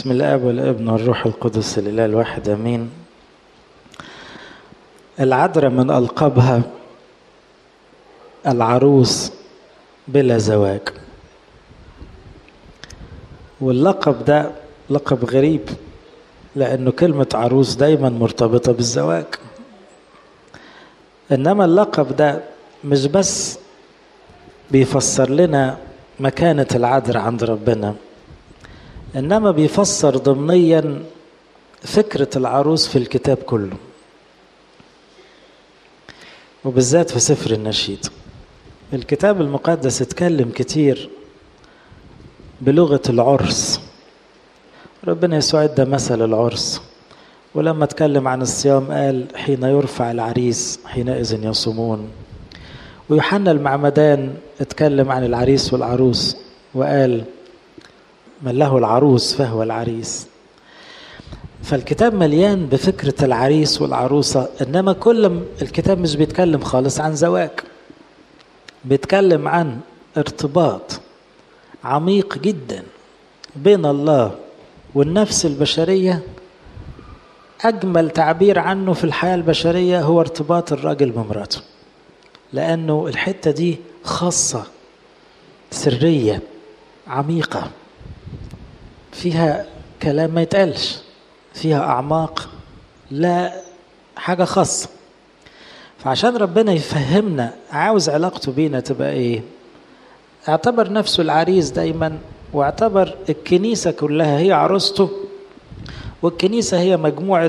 بسم الاب والابن والروح القدس الاله الواحد امين العذراء من القابها العروس بلا زواج واللقب ده لقب غريب لانه كلمه عروس دايما مرتبطه بالزواج انما اللقب ده مش بس بيفسر لنا مكانه العذراء عند ربنا انما بيفسر ضمنيا فكره العروس في الكتاب كله وبالذات في سفر النشيد الكتاب المقدس اتكلم كتير بلغه العرس ربنا يسوع ادى مثل العرس ولما اتكلم عن الصيام قال حين يرفع العريس حينئذ يصومون ويوحنا المعمدان اتكلم عن العريس والعروس وقال من له العروس فهو العريس فالكتاب مليان بفكرة العريس والعروسة إنما كل الكتاب مش بيتكلم خالص عن زواج بيتكلم عن ارتباط عميق جدا بين الله والنفس البشرية أجمل تعبير عنه في الحياة البشرية هو ارتباط الراجل بمراته لأنه الحتة دي خاصة سرية عميقة فيها كلام ما يتقالش فيها أعماق لا حاجة خاصة فعشان ربنا يفهمنا عاوز علاقته بينا تبقى ايه اعتبر نفسه العريس دايما واعتبر الكنيسة كلها هي عروسته والكنيسة هي مجموعة